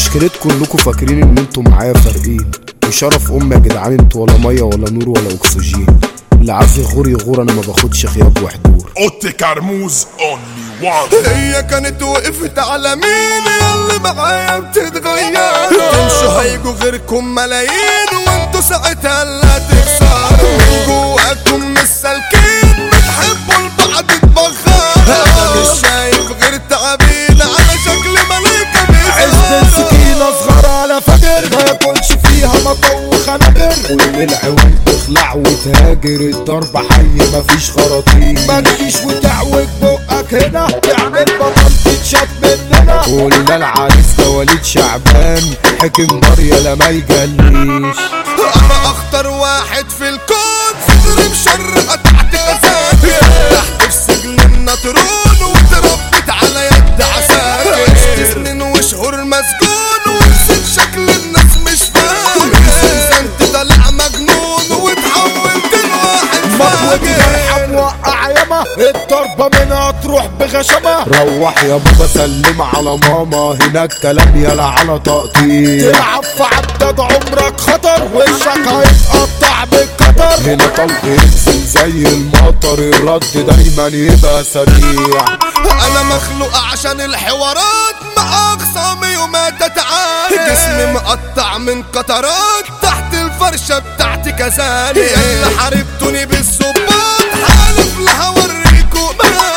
مشكلتكم انكم فاكرين ان انتوا معايا فارقين وشرف امي يا جدعان انتوا ولا ميه ولا نور ولا اكسجين اللي عايز يغور يغور انا ما باخدش غياب وحضور اوتي كرموز اونلي وان هي كانت وقفت على مين اللي معايا بتتغير تمشوا هيجوا غيركم ملايين وانتوا ساعتها لا تخسروا من جواكم مش سالكين بتحبوا البعض تبخروا انا مش شايف غير تعابين على شكل ملايكة عز بيظهروا سكينة صغيرة على فجر ما ياكلش فيها مطو خناجر كل العوال تخلع وتهاجر الضرب حي مفيش خراطيم ما تجيش وتعوج بقك هنا تعمل بطل تتشاف مننا قلنا العريس ده وليد شعبان حكم نار يلا ما يجليش انا اخطر واحد في الكون صدري مشرقة تحت غزال تحت في سجن النطرون واتربيت على يد عساكر عشت سنين وشهور مسجون ونسيت شكل الناس مش فاهم انت طالع مجنون وتحولت لواحد مطوة جرحة فاجر موقع ياما الضربة منها تروح بغشامة روح يا بابا سلم على ماما هناك كلام يلا على تقطيع تلعب في عداد عمرك خطر وشك هيتقطع بالقطر هنا طلق ينزل زي المطر الرد دايما يبقى سريع انا مخلوق عشان الحوارات مع اخصامي وما تتعالى جسمي مقطع من قطرات تحت الفرشة بتاعتي كذلك اللي حاربتوني بالصباط حالف لها اوريكوا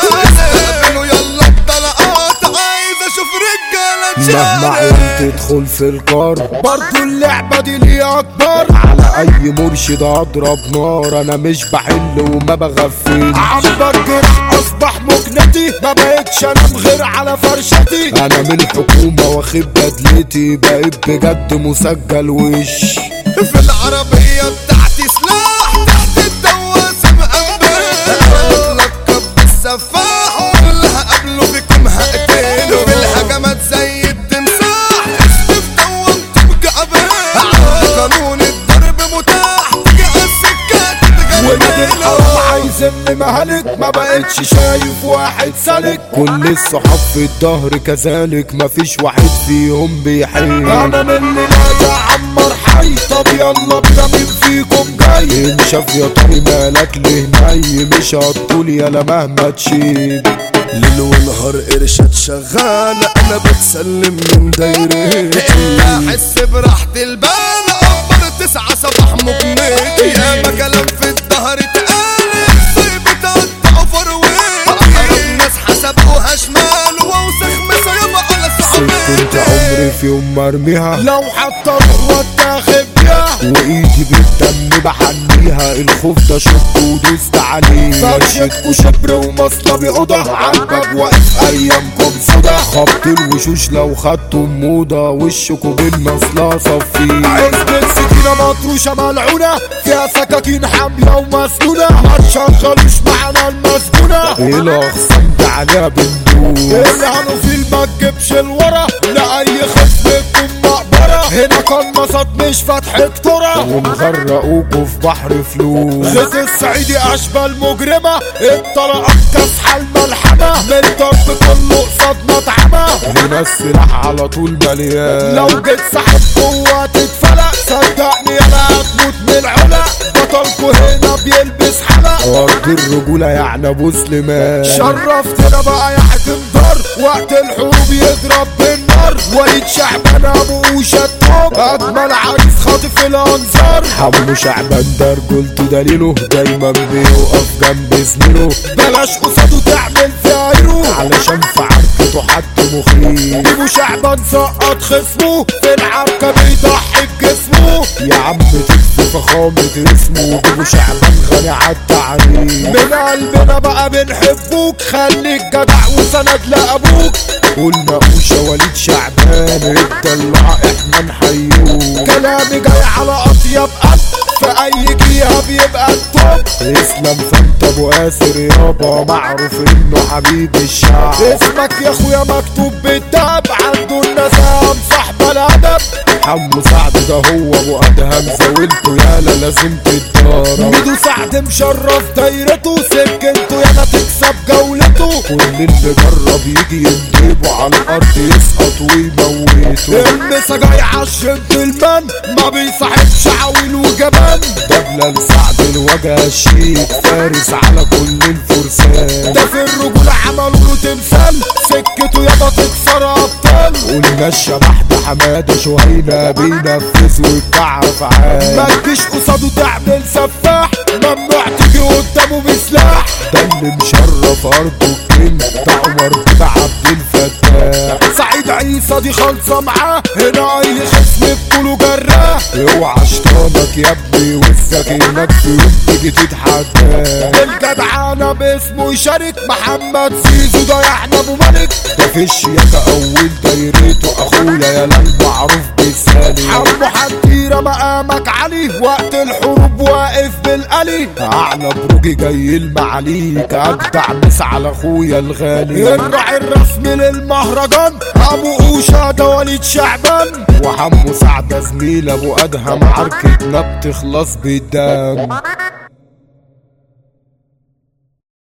استقبلوا يلا الطلقات عايز اشوف رجالة مهما تشارك عيال تدخل في الكار برضو اللعبة دي ليها اكبر على اي مرشد اضرب نار انا مش بحل وما بغفل عنبر جرح اصبح مجنتي ما بقتش انام غير على فرشتي انا من الحكومة واخد بدلتي بقيت بجد مسجل وش في العربية بتاعتي سلاح تحت الدواسة مقبل بتلقب بالسفاح واللي هقابله فيكم هقتله بالهجمات زي التمساح اسف دومتم جعبان عندي قانون الضرب متاح تيجي على السكة ولاد الحرام تتغلب عايزني مهلك ما بقتش شايف واحد سالك كل الصحاب في الظهر كذلك مفيش واحد فيهم بيحل انا من اللي نادى عمر حي طب يلا بينا مين فيكم جاي ان شاف يا طري مالك ليه ناي مش هتطول يلا مهما تشيل ليل ونهار قرشات شغالة أنا بتسلم من دايرتي أحس براحة البال أكبر تسعة صباح مجنيتي يا ما كلام في الظهر اتقال ازاي بتقطعوا فرويتي الناس حسبوها شمال ووسخ مسيبة على ست انت عمري صحابي في يوم مرميها لو حتى الروح تاخد بيها وايدي بالدم بحنيها الخوف ده شط ودوست عليه فرشة وشبر ومصلبي اوضه عالباب واقف ايامكم سودا خبط الوشوش لو خدتوا موضة وشكوا بالمصلة صفيه عزبة سكينة مطروشة ملعونة فيها سكاكين حامية ومسنونة ما تشغلوش معانا المسجونة الاخصام ده عليها بندوس الهانو في ما تجيبش الورا لأي خصم تكون مقبرة هنا قنصت مش فتحة ترى ومغرقوكوا في بحر فلوس زيت الصعيدي أشبه المجرمة الطلقات كاسحة الملحمة من ضرب كله قصاد مطعمة هنا السلاح على طول مليان لو جيت سحب جوه تتفلق صدقني انا هتموت من العلق بطلكوا هنا بيلبس حلق ارض الرجولة يعني ابو سليمان شرفتنا بقى يا حاكم دار وقت الحروب يضرب بالنار وليد شعبان ابو شطاب اجمل عريس خاطف الانظار حمو شعبان ده رجولته دليله دايما بيقف جنب زميله بلاش قصاده تعمل فيها يرو علشان في عركته حد مخيف ابو شعبان سقط خصمه في العركة بيضحي بجسمه يا عم تكفي فخامة اسمه ابو شعبان غني عالتعريف من قلبنا بقى بنحبوك خليك جدع وسند لابوك قلنا قوشة وليد شعبان اتدلع احنا نحيوه كلامي جاي على اطيب قلب في اي جهه بيبقى التوب اسلام فانت ابو قاسر يابا معروف انه حبيب الشعب اسمك يا اخويا مكتوب بالدهب عنده النسام صاحب الادب حمو سعد ده هو ابو ادهم زاولته يالا لازم تتضرب ميدو ميدو سعد مشرف دايرته سكنته يالا تكسب جولته كل اللي جرب يجي يندبه على الارض يسقط ويموته المسا جاي عالجنتلمان ما بيصاحبش عويل وجبان دبلة لسعد الوجه شيك فارس على كل الفرسان ده في الرجولة عملوا له تمثال سكته يابا تكسر ابطال قلنا الشبح ده حمادة شهينة بينفذ ويبتاع افعال ما تجيش قصاده تعمل سفاح ممنوع تيجي قدامه بسلاح ده اللي مشرف ارضه الكينج ده عمر بن عبد الفتاح سعيد عيسى دي خالصة معاه هنا اي خصم بطوله جراه اوعى شطانك يا ابني وسك انك في يوم تيجي تتحداه الجدعانة باسمه يشارك محمد زيزو ده يحيى ابو ملك ده في الشياكة اول دايرته اخويا يا المعروف بالثاني عمو حنتيرة مقامك علي وقت الحروب واقف بالقلي اعلى بروجي جاي المعاليك اجدع مس على اخويا الغالي الراعي الرسمي للمهرجان ابو اوشا ده وليد شعبان وحمو سعد زميل ابو ادهم عركتنا بتخلص بالدم